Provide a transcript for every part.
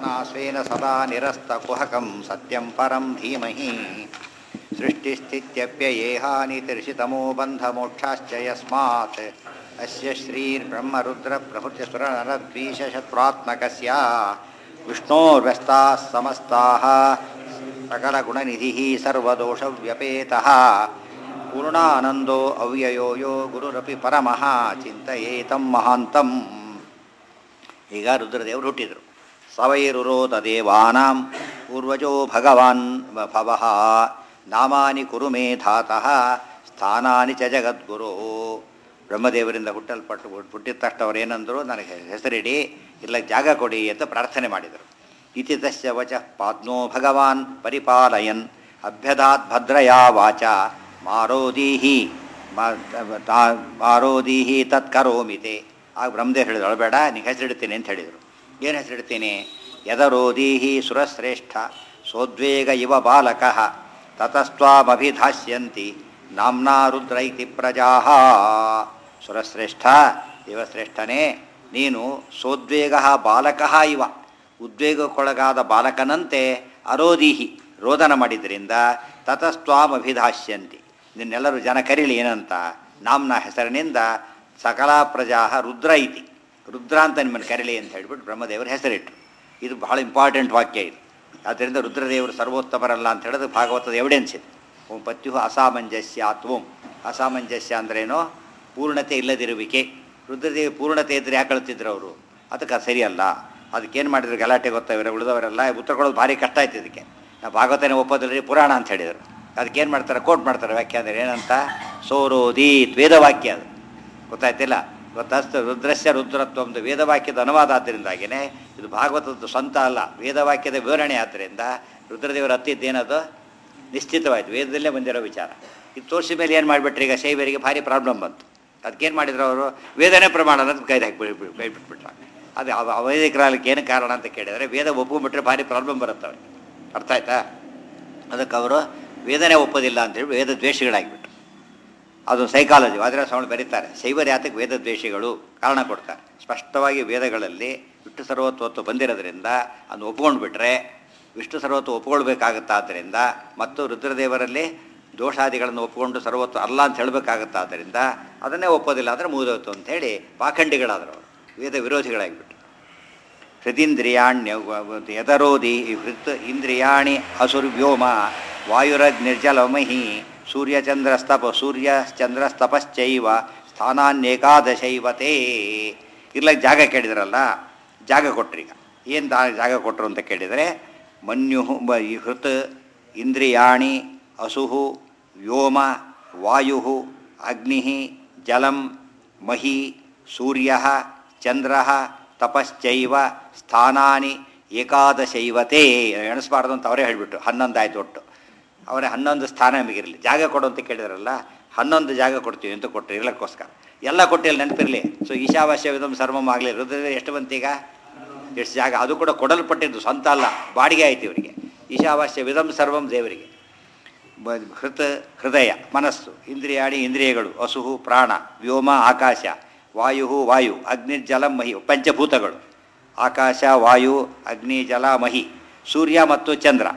स्वेन सदा निरस्तकुहकं सत्यं परं धीमहि सृष्टिस्थित्यप्ययेहानितिर्षितमो बन्धमोक्षाश्च यस्मात् अस्य श्रीर्ब्रह्मरुद्रप्रभृतिसुरनरद्वीषशत्रुरात्मकस्य विष्णोर्व्यस्ताः समस्ताः सकलगुणनिधिः सर्वदोषव्यपेतः पूर्णानन्दो ಅವ್ಯಯೋ ಯೋ ಗುರುರಪಿ ಪರಮಃ ಚಿಂತಯೇತಂ ಮಹಾಂತಂ ಈಗ ರುದ್ರದೇವರು ಹುಟ್ಟಿದರು ಸವೈರುರೋತ ದೇವಾನಾಂ ಪೂರ್ವಜೋ ಭಗವಾನ್ ಭವಃ ನಾಮಾನಿ ಕುರು ಮೇ ಧಾತಃ ಸ್ಥಾನಾನಿ ಚ ಜಗದ್ಗುರು ಬ್ರಹ್ಮದೇವರಿಂದ ಹುಟ್ಟಲ್ಪಟ್ಟು ಹುಟ್ಟಿದ ತಕ್ಷಣ ಅವ್ರು ಏನಂದರು ನನಗೆ ಹೆಸರಿಡಿ ಇಲ್ಲ ಜಾಗ ಕೊಡಿ ಅಂತ ಪ್ರಾರ್ಥನೆ ಮಾಡಿದರು ಇತಿ ತಸ್ಯ ವಚಃ ಪಾದ್ನೋ ಭಗವಾನ್ ಪರಿಪಾಲಯನ್ ಅಭ್ಯದಾತ್ ಭದ್ರಯಾ ವಾಚ ಮಾರೋದೀಹಿ ಮಾರೋದೀಹಿ ತತ್ಕರೋಮಿತೆ ಆಗ ಬ್ರಹ್ಮದೇವ್ ಹೇಳಿದ್ರು ಅಳಬೇಡ ನಿಂಗೆ ಹೆಸರಿಡ್ತೀನಿ ಅಂತ ಹೇಳಿದರು ಏನು ಹೆಸರಿಡ್ತೀನಿ ಯದರೋದೀಹಿ ಸುರಶ್ರೇಷ್ಠ ಸೋದ್ವೇಗ ಇವ ಬಾಲಕಃ ತತಸ್ತ್ವಾಮಭಿಧಾಸ್ಯಂತಿ ನಾಮ್ನಾ ರುದ್ರ ಇತಿ ಪ್ರಜಾ ಸುರಶ್ರೇಷ್ಠ ದೇವಶ್ರೇಷ್ಠನೇ ನೀನು ಸೋದ್ವೇಗ ಬಾಲಕಃ ಇವ ಉದ್ವೇಗಕ್ಕೊಳಗಾದ ಬಾಲಕನಂತೆ ಅರೋದೀಹಿ ರೋದನ ಮಾಡಿದ್ರಿಂದ ತತಸ್ತ್ವಾಮಭಿಧಾಸ್ಯಂತಿ ನಿನ್ನೆಲ್ಲರೂ ಜನ ಕರೀಲಿ ಏನಂತ ನಾಮ್ನ ಹೆಸರಿನಿಂದ ಸಕಲ ಪ್ರಜಾ ರುದ್ರ ಇತಿ ರುದ್ರ ಅಂತ ನಿಮ್ಮನ್ನು ಕರೀಲಿ ಅಂತ ಹೇಳ್ಬಿಟ್ಟು ಬ್ರಹ್ಮದೇವರು ಹೆಸರಿಟ್ಟರು ಇದು ಬಹಳ ಇಂಪಾರ್ಟೆಂಟ್ ವಾಕ್ಯ ಇದು ಆದ್ದರಿಂದ ರುದ್ರದೇವರು ಸರ್ವೋತ್ತಮರಲ್ಲ ಅಂತ ಹೇಳಿದ್ರೆ ಭಾಗವತದ ಎವಿಡೆನ್ಸ್ ಇದೆ ಓಂ ಪತ್ಯು ಅಸಾಮಂಜಸ್ಯ ಆತ್ವಂ ಅಸಾಮಂಜಸ್ಯ ಅಂದ್ರೇನೋ ಪೂರ್ಣತೆ ಇಲ್ಲದಿರುವಿಕೆ ರುದ್ರದೇವಿ ಪೂರ್ಣತೆ ಇದ್ದರೆ ಯಾಕೆ ಕಳ್ತಿದ್ರು ಅವರು ಅದಕ್ಕೆ ಸರಿಯಲ್ಲ ಅದಕ್ಕೇನು ಮಾಡಿದ್ರು ಗಲಾಟೆ ಗೊತ್ತವರ ಉಳಿದವರೆಲ್ಲ ಉತ್ತರ ಕೊಡೋದು ಭಾರಿ ಕಷ್ಟ ಆಯ್ತು ಇದಕ್ಕೆ ನಾವು ಭಾಗವತನೇ ಒಪ್ಪೋದಿಲ್ಲರಿ ಪುರಾಣ ಅಂತ ಹೇಳಿದರು ಅದಕ್ಕೇನು ಮಾಡ್ತಾರೆ ಕೋಟ್ ಮಾಡ್ತಾರೆ ವ್ಯಾಖ್ಯೆ ಅಂದರೆ ಏನಂತ ಸೋರೋದೀತ್ ವೇದವಾಕ್ಯ ಅದು ಗೊತ್ತಾಯ್ತಿಲ್ಲ ಗೊತ್ತಾಸ್ತು ರುದ್ರಸ್ಯ ರುದ್ರತ್ವ ಒಂದು ವೇದವಾಕ್ಯದ ಅನುವಾದ ಆದ್ದರಿಂದಾಗಿಯೇ ಇದು ಭಾಗವತದ ಸ್ವಂತ ಅಲ್ಲ ವೇದವಾಕ್ಯದ ವಿವರಣೆ ಆದ್ದರಿಂದ ರುದ್ರದೇವರ ಹತ್ತಿದ್ದೇನದು ನಿಶ್ಚಿತವಾಯಿತು ವೇದದಲ್ಲೇ ಬಂದಿರೋ ವಿಚಾರ ಇದು ತೋರಿಸಿದ ಮೇಲೆ ಏನು ಮಾಡಿಬಿಟ್ರಿ ಈಗ ಶೈವರಿಗೆ ಭಾರಿ ಪ್ರಾಬ್ಲಮ್ ಬಂತು ಅದಕ್ಕೇನು ಮಾಡಿದ್ರು ಅವರು ವೇದನೆ ಪ್ರಮಾಣ ಅನ್ನೋದು ಕೈ ಹಾಕಿ ಕೈ ಬಿಟ್ಬಿಟ್ರ ಅದು ಅವೈದಿಕರಾಗಲಿಕ್ಕೆ ಏನು ಕಾರಣ ಅಂತ ಕೇಳಿದರೆ ವೇದ ಒಪ್ಕೊಂಡ್ಬಿಟ್ರೆ ಭಾರಿ ಪ್ರಾಬ್ಲಮ್ ಬರುತ್ತೆ ಅವ್ರಿಗೆ ಅರ್ಥ ಆಯ್ತಾ ಅದಕ್ಕೆ ಅವರು ವೇದನೆ ಒಪ್ಪೋದಿಲ್ಲ ಅಂತೇಳಿ ವೇದ ದ್ವೇಷಗಳಾಗಿಬಿಟ್ರು ಅದು ಸೈಕಾಲಜಿ ವಾದಿರ ಸ್ವಾಮಿ ಬರೀತಾರೆ ಶೈವರ ಯಾತಕ್ಕೆ ವೇದ ದ್ವೇಷಗಳು ಕಾರಣ ಕೊಡ್ತಾರೆ ಸ್ಪಷ್ಟವಾಗಿ ವೇದಗಳಲ್ಲಿ ವಿಷ್ಣು ಸರ್ವತ್ವತ್ವ ಬಂದಿರೋದ್ರಿಂದ ಅದು ಒಪ್ಕೊಂಡು ಬಿಟ್ರೆ ವಿಷ್ಣು ಸರ್ವತ್ವ ಒಪ್ಕೊಳ್ಬೇಕಾಗುತ್ತಾದ್ದರಿಂದ ಮತ್ತು ರುದ್ರದೇವರಲ್ಲಿ ದೋಷಾದಿಗಳನ್ನು ಒಪ್ಪಿಕೊಂಡು ಸರ್ವತ್ವ ಅಲ್ಲ ಅಂತ ಹೇಳಬೇಕಾಗುತ್ತಾದ್ದರಿಂದ ಅದನ್ನೇ ಒಪ್ಪೋದಿಲ್ಲ ಅಂದರೆ ಮುಗಿದೋಯ್ತು ಅಂಥೇಳಿ ಪಾಖಂಡಿಗಳಾದರು ಅವರು ವೇದ ವಿರೋಧಿಗಳಾಗಿಬಿಟ್ರು ಹೃದಿಂದ್ರಿಯಾಣ್ಯ ಯದರೋಧಿ ಹೃತ್ ಇಂದ್ರಿಯಾಣಿ ಅಸುರ್ವ್ಯೋಮ ವಾಯುರಗ್ನಿರ್ಜಲಮಹಿ ಸೂರ್ಯಚಂದ್ರಸ್ತಪ ಸೂರ್ಯಚಂದ್ರಸ್ತಪಶ್ಚೈವ ಸ್ಥಾನಾನ್ಯೇಕಾದಶೈವತೇ ಇರ್ಲಕ್ಕೆ ಜಾಗ ಕೇಳಿದ್ರಲ್ಲ ಜಾಗ ಕೊಟ್ರಿ ಈಗ ಏನು ದಾ ಜಾಗ ಕೊಟ್ಟರು ಅಂತ ಕೇಳಿದರೆ ಮನ್ಯು ಹೃತ್ ಇಂದ್ರಿಯಾಣಿ ಅಸುಹು ವ್ಯೋಮ ವಾಯು ಅಗ್ನಿ ಜಲಂ ಮಹಿ ಸೂರ್ಯ ಚಂದ್ರ ತಪಶ್ಚೈವ ಸ್ಥಾನಾನಿ ಏಕಾದಶೈವತೇ ಎಣಿಸ್ಬಾರ್ದು ಅಂತ ಅವರೇ ಹೇಳಿಬಿಟ್ಟು ಹನ್ನೊಂದು ಆಯ್ತು ಒಟ್ಟು ಅವರೇ ಹನ್ನೊಂದು ಸ್ಥಾನ ನಮಗಿರಲಿ ಜಾಗ ಕೊಡು ಅಂತ ಕೇಳಿದ್ರಲ್ಲ ಹನ್ನೊಂದು ಜಾಗ ಕೊಡ್ತೀವಿ ಅಂತ ಕೊಟ್ಟರು ಇರ್ಲಕ್ಕೋಸ್ಕರ ಎಲ್ಲ ಕೊಟ್ಟಿಲ್ಲ ನೆನಪಿರಲಿ ಸೊ ಈಶಾವಾಸ್ಯ ವಿಧಂ ಸರ್ವಮ್ ಆಗಲಿ ರುದ್ರ ಎಷ್ಟು ಬಂತೀಗ ಎಷ್ಟು ಜಾಗ ಅದು ಕೂಡ ಕೊಡಲ್ಪಟ್ಟಿದ್ದು ಸ್ವಂತ ಅಲ್ಲ ಬಾಡಿಗೆ ಆಯ್ತು ಇವರಿಗೆ ಈಶಾವಾಸ್ಯ ವಿಧಂ ಸರ್ವಂ ದೇವರಿಗೆ ಹೃತ ಹೃದಯ ಮನಸ್ಸು ಇಂದ್ರಿಯಾಣಿ ಇಂದ್ರಿಯಗಳು ಹಸುಹು ಪ್ರಾಣ ವ್ಯೋಮ ಆಕಾಶ ವಾಯು ವಾಯು ಅಗ್ನಿ ಜಲ ಮಹಿ ಪಂಚಭೂತಗಳು ಆಕಾಶ ವಾಯು ಅಗ್ನಿ ಜಲ ಮಹಿ ಸೂರ್ಯ ಮತ್ತು ಚಂದ್ರ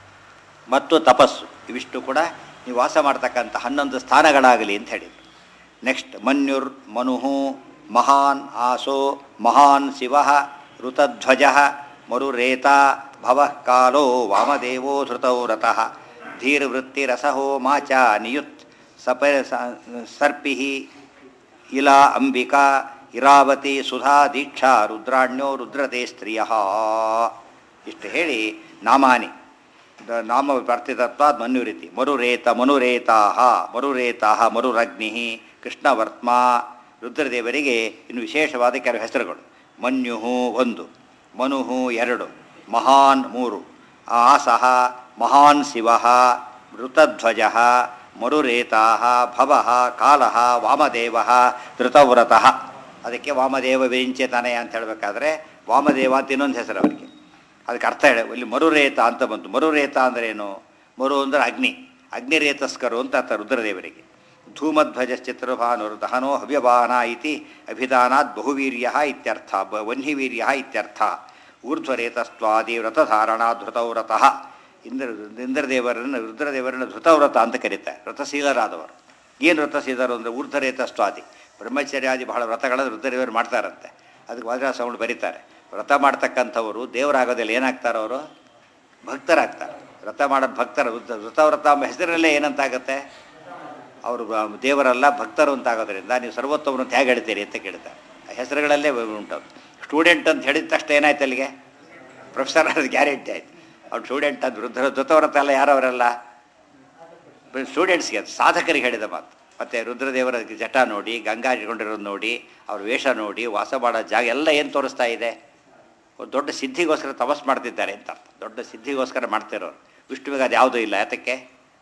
ಮತ್ತು ತಪಸ್ಸು ಇವಿಷ್ಟು ಕೂಡ ನೀವು ವಾಸ ಮಾಡ್ತಕ್ಕಂಥ ಹನ್ನೊಂದು ಸ್ಥಾನಗಳಾಗಲಿ ಅಂತ ಹೇಳಿದರು ನೆಕ್ಸ್ಟ್ ಮನ್ಯುರ್ ಮನುಹು ಮಹಾನ್ ಆಸೋ ಮಹಾನ್ ಶಿವ ಋತಧ್ವಜ ಮರುರೇತ ಭವಃ ಕಾಲೋ ವಾಮದೇವೋ ಧೃತೌ ರಥಃ ಧೀರ್ವೃತ್ತಿರಸಹೋ ಮಾಚ ನಿಯುತ್ ಸಪ ಸರ್ಪಿ ಇಲಾ ಅಂಬಿಕಾ ಇರಾವತಿ ಸುಧಾ ದೀಕ್ಷಾ ರುದ್ರಾಣ್ಯೋ ರುದ್ರತೆ ಸ್ತ್ರೀಯ ಇಷ್ಟು ಹೇಳಿ ನಾಮಾನಿ ನಾಮ ವರ್ತಿತತ್ವಾದ್ ಮನ್ಯುರಿತಿ ಮರುರೇತ ಮನುರೇತಾಹ ಮರುರೇತಾಹ ಮರುರಗ್ನಿ ಕೃಷ್ಣವರ್ತ್ಮ ರುದ್ರದೇವರಿಗೆ ಇನ್ನು ವಿಶೇಷವಾದ ಕೆಲವು ಹೆಸರುಗಳು ಮನ್ಯುಹು ಒಂದು ಮನುಹು ಎರಡು ಮಹಾನ್ ಮೂರು ಆಸಹ ಮಹಾನ್ ಶಿವ ಋತಧ್ವಜ ಮರುರೇತಾ ಭವ ಕಾಲ ವಾಮದೇವ ಧೃತವ್ರತಃ ಅದಕ್ಕೆ ವಾಮದೇವ ವಿಂಚೇತನಯ ಅಂತ ಹೇಳಬೇಕಾದ್ರೆ ವಾಮದೇವ ಅಂತ ಇನ್ನೊಂದು ಹೆಸರು ಅವರಿಗೆ ಅದಕ್ಕೆ ಅರ್ಥ ಹೇಳಿ ಇಲ್ಲಿ ಮರುರೇತ ಅಂತ ಬಂತು ಮರುರೇತ ಅಂದರೆ ಏನು ಮರು ಅಂದರೆ ಅಗ್ನಿ ಅಗ್ನಿರೇತಸ್ಕರು ಅಂತ ಅರ್ಥ ರುದ್ರದೇವರಿಗೆ ಧೂಮಧ್ವಜ ಚಿತ್ರಭಾನುರ್ ದಹನೋ ಹವ್ಯಭಾನ ಇತಿ ಅಭಿಧಾನಾತ್ ಬಹುವೀರ್ಯ ಇತ್ಯರ್ಥ ಬ ವನ್ಹಿವೀರ್ಯ ಇತ್ಯರ್ಥ ಊರ್ಧ್ವರೇತಸ್ತ್ವಾದಿ ವ್ರತಧಾರಣ ಧೃತವ್ರತಃ ಇಂದ್ರ ಇಂದ್ರದೇವರನ್ನು ರುದ್ರದೇವರನ್ನು ಧೃತವ್ರತ ಅಂತ ಕರೀತಾರೆ ವ್ರತಶೀಲರಾದವರು ಏನು ವ್ರತಶೀಲರು ಅಂದರೆ ಊರ್ಧ್ವರೇತಸ್ತ್ವಾದಿ ಬ್ರಹ್ಮಚರ್ಯಾದಿ ಬಹಳ ವ್ರತಗಳನ್ನು ರುದ್ರದೇವರು ಮಾಡ್ತಾರಂತೆ ಅದಕ್ಕೆ ವಜ್ರಾಸವನ್ನು ಬರೀತಾರೆ ವ್ರತ ಮಾಡ್ತಕ್ಕಂಥವರು ದೇವರಾಗೋದಿಲ್ಲ ಏನಾಗ್ತಾರೆ ಅವರು ಭಕ್ತರಾಗ್ತಾರೆ ವ್ರತ ಮಾಡೋದು ಭಕ್ತರ ವೃತ ವೃತವ್ರತ ಎಂಬ ಹೆಸರಲ್ಲೇ ಏನಂತಾಗುತ್ತೆ ಅವರು ಬ- ದೇವರಲ್ಲ ಭಕ್ತರು ಅಂತ ಆಗೋದ್ರಿಂದ ನೀವು ಸರ್ವೋತ್ತಮನು ಅಂತ ಹೇಗೆ ಹೇಳ್ತೀರಿ ಅಂತ ಕೇಳ್ತಾರೆ ಆ ಹೆಸರುಗಳಲ್ಲೇ ಉಂಟು ಸ್ಟೂಡೆಂಟ್ ಅಂತ ಹೇಳಿದ ತಕ್ಷಣ ಏನಾಯ್ತು ಅಲ್ಲಿಗೆ ಪ್ರೊಫೆಸರ್ ಅದು ಗ್ಯಾರಂಟಿ ಆಯ್ತು ಅವ್ರು ಸ್ಟೂಡೆಂಟ್ ಅಂತ ವೃದ್ಧ ವೃತವ್ರತ ಎಲ್ಲ ಯಾರವರೆಲ್ಲ ಸ್ಟೂಡೆಂಟ್ಸ್ಗೆ ಅದು ಸಾಧಕರಿಗೆ ಹೇಳಿದ ಮಾತು ಮತ್ತು ರುದ್ರದೇವರ ಜಟ ನೋಡಿ ಗಂಗಾ ಇಟ್ಕೊಂಡಿರೋದು ನೋಡಿ ಅವ್ರ ವೇಷ ನೋಡಿ ವಾಸ ಮಾಡೋ ಜಾಗ ಎಲ್ಲ ಏನು ತೋರಿಸ್ತಾ ಇದೆ ಒಂದು ದೊಡ್ಡ ಸಿದ್ಧಿಗೋಸ್ಕರ ತಪಸ್ ಮಾಡ್ತಿದ್ದಾರೆ ಅಂತ ಅರ್ಥ ದೊಡ್ಡ ಸಿದ್ಧಿಗೋಸ್ಕರ ಮಾಡ್ತಿರೋರು ವಿಷ್ಣುವಿಗೆ ಅದು ಯಾವುದೂ ಇಲ್ಲ ಯಾತಕ್ಕೆ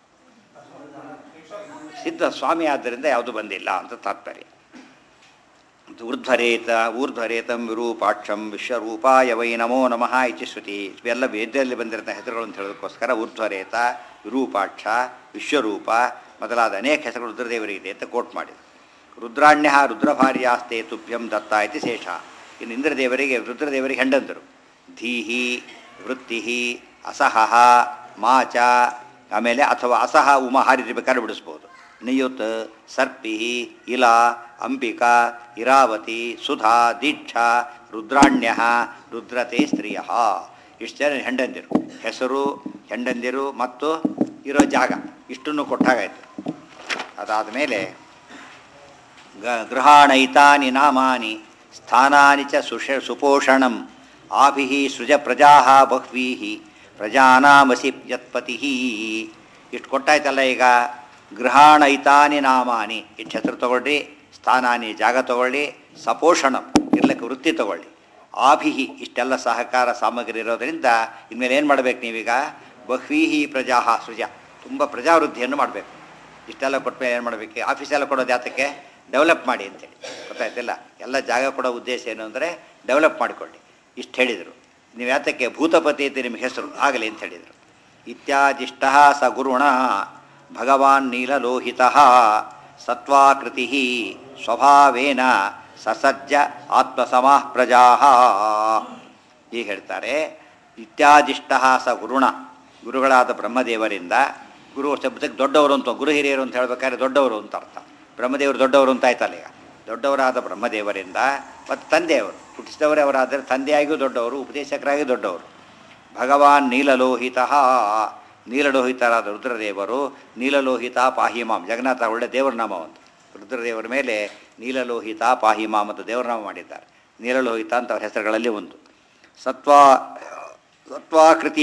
ಸಿದ್ಧ ಸ್ವಾಮಿ ಆದ್ದರಿಂದ ಯಾವುದು ಬಂದಿಲ್ಲ ಅಂತ ತಾತ್ಪರ್ಯ ಊರ್ಧ್ವರೇತ ಊರ್ಧ್ವರೇತಂ ವಿರೂಪಾಕ್ಷಂ ವಿಶ್ವರೂಪಾಯ ವೈ ನಮೋ ನಮಃ ಇತಿ ಶ್ರುತಿ ಇವೆಲ್ಲ ವೇದದಲ್ಲಿ ಬಂದಿರೋ ಹೆಸರುಗಳು ಅಂತ ಹೇಳೋದಕ್ಕೋಸ್ಕರ ಊರ್ಧ್ವರೇತ ವಿರೂಪಾಕ್ಷ ವಿಶ್ವರೂಪ ಮೊದಲಾದ ಅನೇಕ ಹೆಸರುಗಳು ರುದ್ರದೇವರಿಗಿದೆ ಅಂತ ಕೋಟ್ ಮಾಡಿದರು ರುದ್ರಾಣ್ಯ ರುದ್ರಭಾರ್ಯಾಸ್ತೆ ತುಭ್ಯಂ ದತ್ತ ಇತಿ ಶೇಷ ಇನ್ನು ಇಂದ್ರದೇವರಿಗೆ ರುದ್ರದೇವರಿಗೆ ಹೆಂಡಂದರು ಧೀಹಿ ವೃತ್ತಿ ಅಸಹಃ ಮಾಚ ಆಮೇಲೆ ಅಥವಾ ಅಸಹ ಉಮ ಹಾರಿದ್ರೆ ಬೇಕಾದ್ರೆ ಬಿಡಿಸ್ಬೋದು ನಿಯುತ್ ಸರ್ಪಿ ಇಲಾ ಅಂಬಿಕಾ ಇರಾವತಿ ಸುಧಾ ದೀಕ್ಷಾ ರುದ್ರಾಣ್ಯ ರುದ್ರತೆ ಸ್ತ್ರೀಯ ಇಷ್ಟು ಜನ ಹೆಂಡಂದಿರು ಹೆಸರು ಹೆಂಡಂದಿರು ಮತ್ತು ಇರೋ ಜಾಗ ಇಷ್ಟನ್ನು ಕೊಟ್ಟಾಗಾಯ್ತು ಅದಾದ ಮೇಲೆ ಗ ಗೃಹಾಣೈತಾನಿ ನಾಮಾನಿ ಸ್ಥಾನಾನಿ ಚ ಸುಷ ಸುಪೋಷಣಂ ಆಭಿ ಸೃಜ ಪ್ರಜಾ ಬಹ್ವೀ ಪ್ರಜಾನಾಮಸಿ ಯತ್ಪತಿ ಇಷ್ಟು ಕೊಟ್ಟಾಯ್ತಲ್ಲ ಈಗ ಗೃಹಾಣೈತಾನಿ ನಾಮಾನಿ ಇಷ್ಟು ಹೆಸರು ತಗೊಳ್ಳಿ ಸ್ಥಾನಾನಿ ಜಾಗ ತಗೊಳ್ಳಿ ಸಪೋಷಣಂ ಇರ್ಲಿಕ್ಕೆ ವೃತ್ತಿ ತಗೊಳ್ಳಿ ಆಭಿಹಿ ಇಷ್ಟೆಲ್ಲ ಸಹಕಾರ ಸಾಮಗ್ರಿ ಇರೋದರಿಂದ ಇನ್ಮೇಲೆ ಏನು ಮಾಡಬೇಕು ನೀವೀಗ ಬಹ್ವೀಹಿ ಪ್ರಜಾ ಸೃಜ ತುಂಬ ಪ್ರಜಾವೃದ್ಧಿಯನ್ನು ಮಾಡಬೇಕು ಇಷ್ಟೆಲ್ಲ ಕೊಟ್ಟಮೇಲೆ ಏನು ಮಾಡಬೇಕು ಆಫೀಸೆಲ್ಲ ಕೊಡೋದು ಯಾತಕ್ಕೆ ಡೆವಲಪ್ ಮಾಡಿ ಅಂತೇಳಿ ಗೊತ್ತಾಯ್ತಿಲ್ಲ ಎಲ್ಲ ಜಾಗ ಕೊಡೋ ಉದ್ದೇಶ ಏನು ಅಂದರೆ ಡೆವಲಪ್ ಮಾಡಿಕೊಳ್ಳಿ ಇಷ್ಟು ಹೇಳಿದರು ನೀವು ಯಾತಕ್ಕೆ ಭೂತಪತಿ ಅಂತ ನಿಮಗೆ ಹೆಸರು ಆಗಲಿ ಅಂತ ಹೇಳಿದರು ಇತ್ಯಾದಿಷ್ಟ ಸ ಗುರುಣ ಭಗವಾನ್ ನೀಲಲೋಹಿತ ಸತ್ವಾಕೃತಿ ಸ್ವಭಾವೇನ ಸಸಜ್ಜ ಆತ್ಮಸಮಾಃ ಪ್ರಜಾ ಈಗ ಹೇಳ್ತಾರೆ ಇತ್ಯಾದಿಷ್ಟ ಸ ಗುರುಣ ಗುರುಗಳಾದ ಬ್ರಹ್ಮದೇವರಿಂದ ಗುರು ಶಬ್ದಕ್ಕೆ ದೊಡ್ಡವರು ಅಂತ ಗುರು ಹಿರಿಯರು ಅಂತ ಹೇಳ್ಬೇಕಾದ್ರೆ ದೊಡ್ಡವರು ಅಂತ ಅರ್ಥ ಬ್ರಹ್ಮದೇವರು ದೊಡ್ಡವರು ಅಂತ ಆಯ್ತಲ್ಲ ಈಗ ದೊಡ್ಡವರಾದ ಬ್ರಹ್ಮದೇವರಿಂದ ಮತ್ತು ತಂದೆಯವರು ಹುಟ್ಟಿಸಿದವರೇ ಅವರಾದರೆ ತಂದೆಯಾಗಿಯೂ ದೊಡ್ಡವರು ಉಪದೇಶಕರಾಗಿ ದೊಡ್ಡವರು ಭಗವಾನ್ ನೀಲಲೋಹಿತ ನೀಲಲೋಹಿತರಾದ ರುದ್ರದೇವರು ನೀಲಲೋಹಿತ ಪಾಹಿಮಾಮ್ ಜಗನ್ನಾಥ ಒಳ್ಳೆ ದೇವರ ನಾಮ ಒಂದು ರುದ್ರದೇವರ ಮೇಲೆ ನೀಲಲೋಹಿತ ಪಾಹಿಮಾಮ್ ಅಂತ ದೇವರ ನಾಮ ಮಾಡಿದ್ದಾರೆ ನೀಲಲೋಹಿತ ಅಂತ ಅವರ ಹೆಸರುಗಳಲ್ಲಿ ಒಂದು ಸತ್ವ ಸತ್ವಾಕೃತಿ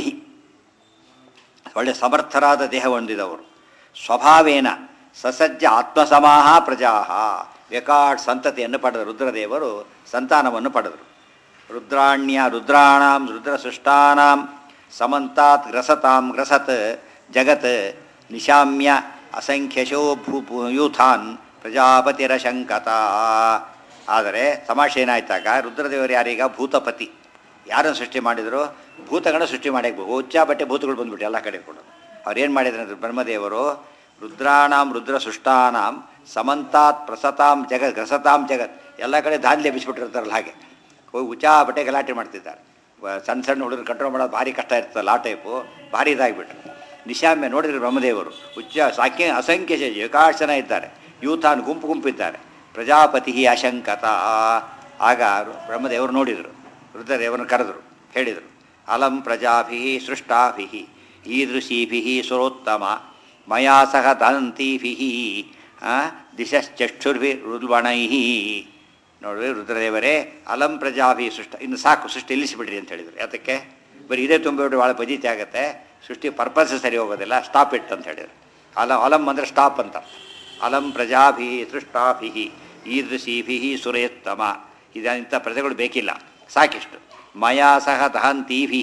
ಒಳ್ಳೆ ಸಮರ್ಥರಾದ ದೇಹ ಹೊಂದಿದವರು ಸ್ವಭಾವೇನ ಸಸಜ್ಜ ಆತ್ಮಸಮಾಹ ಪ್ರಜಾ ವೆಕಾಡ್ ಸಂತತಿಯನ್ನು ಪಡೆದ ರುದ್ರದೇವರು ಸಂತಾನವನ್ನು ಪಡೆದರು ರುದ್ರಾಣ್ಯ ರುದ್ರಾಣಾಂ ರುದ್ರಸೃಷ್ಟಾನಾಂ ಸಮಂತಾತ್ ಗ್ರಸತಾಂ ಗ್ರಸತ್ ಜಗತ್ ನಿಶಾಮ್ಯ ಅಸಂಖ್ಯಶೋ ಭೂ ಭೂ- ಯೂಥಾನ್ ಪ್ರಜಾಪತಿರಶಂಕತ ಆದರೆ ತಮಾಷೆ ಏನಾಯ್ತಾಗ ರುದ್ರದೇವರು ಯಾರೀಗ ಭೂತಪತಿ ಯಾರನ್ನು ಸೃಷ್ಟಿ ಮಾಡಿದರು ಭೂತಗಳನ್ನ ಸೃಷ್ಟಿ ಮಾಡಬೇಕು ಉಚ್ಚ ಬಟ್ಟೆ ಭೂತಗಳು ಬಂದ್ಬಿಟ್ಟು ಎಲ್ಲ ಕಡೆ ಕೂಡ ಅವ್ರು ಏನು ಮಾಡಿದ್ರು ಅಂದ್ರೆ ಬ್ರಹ್ಮದೇವರು ರುದ್ರಾಣಾಂ ರುದ್ರ ಸೃಷ್ಟಾನಾಂ ಸಮಂತಾತ್ ಪ್ರಸತಾಂ ಜಗತ್ ಗ್ರಸತಾಂ ಜಗತ್ ಎಲ್ಲ ಕಡೆ ದಾಂಧಲೆ ಬಿಸಿಬಿಟ್ಟಿರ್ತಾರಲ್ಲ ಹಾಗೆ ಹೋಗಿ ಉಚ್ಚಾ ಬಟ್ಟೆ ಗಲಾಟೆ ಮಾಡ್ತಿದ್ದಾರೆ ವ- ಸಣ್ಣ ಸಣ್ಣ ಹುಡುಗರು ಕಂಟ್ರೋಲ್ ಮಾಡೋದು ಭಾರಿ ಕಷ್ಟ ಇರ್ತಲ್ಲ ಆ ಟೈಪು ಭಾರಿ ಇದಾಗಿಬಿಟ್ರು ನಿಶಾಮ್ಯ ನೋಡಿದ್ರೆ ಬ್ರಹ್ಮದೇವರು ಉಚ್ಚ ಸಾಕ್ಯ ಅಸಂಖ್ಯ ಜನ, ಏಕಾಶ್ ಜನ ಇದ್ದಾರೆ ಯೂಥಾನ್ ಗುಂಪು ಗುಂಪಿದ್ದಾರೆ ಪ್ರಜಾಪತಿ ಅಶಂಕತ ಆಗ ಬ್ರಹ್ಮದೇವರು ನೋಡಿದರು ರುದ್ರದೇವರನ್ನು ಕರೆದರು ಹೇಳಿದರು ಅಲಂ ಪ್ರಜಾಭಿ ಸೃಷ್ಟಾಭಿ ಈದೃಶೀಭಿ ಸುರೋತ್ತಮ ಮಯಾ ಸಹ ದಂತೀಭಿ ದಿಶಶ್ಚಕ್ಷುರ್ಭಿ ರುಲ್ವಣೈ ನೋಡ್ರಿ ರುದ್ರದೇವರೇ ಅಲಂ ಪ್ರಜಾಭಿ ಸೃಷ್ಟ ಇನ್ನು ಸಾಕು ಸೃಷ್ಟಿ ನಿಲ್ಲಿಸಿಬಿಡ್ರಿ ಅಂತ ಹೇಳಿದರು ಯಾತಕ್ಕೆ ಬರೀ ಇದೇ ತುಂಬಿಬಿಟ್ಟು ಭಾಳ ಪಜಿತಿ ಆಗುತ್ತೆ ಸೃಷ್ಟಿ ಪರ್ಪಸ್ ಸರಿ ಹೋಗೋದಿಲ್ಲ ಸ್ಟಾಪ್ ಇಟ್ ಅಂತ ಹೇಳಿದರು ಅಲಂ ಅಲಂ ಅಂದರೆ ಸ್ಟಾಪ್ ಅಂತ ಅಲಂ ಪ್ರಜಾಭಿ ಸೃಷ್ಟಾಭಿ ಈದೃಶೀಭಿ ಸುರೇತ್ತಮ ಇದಂಥ ಪ್ರಜೆಗಳು ಬೇಕಿಲ್ಲ ಸಾಕಿಷ್ಟು ಮಯಾ ಸಹ ದಹಂತೀಭಿ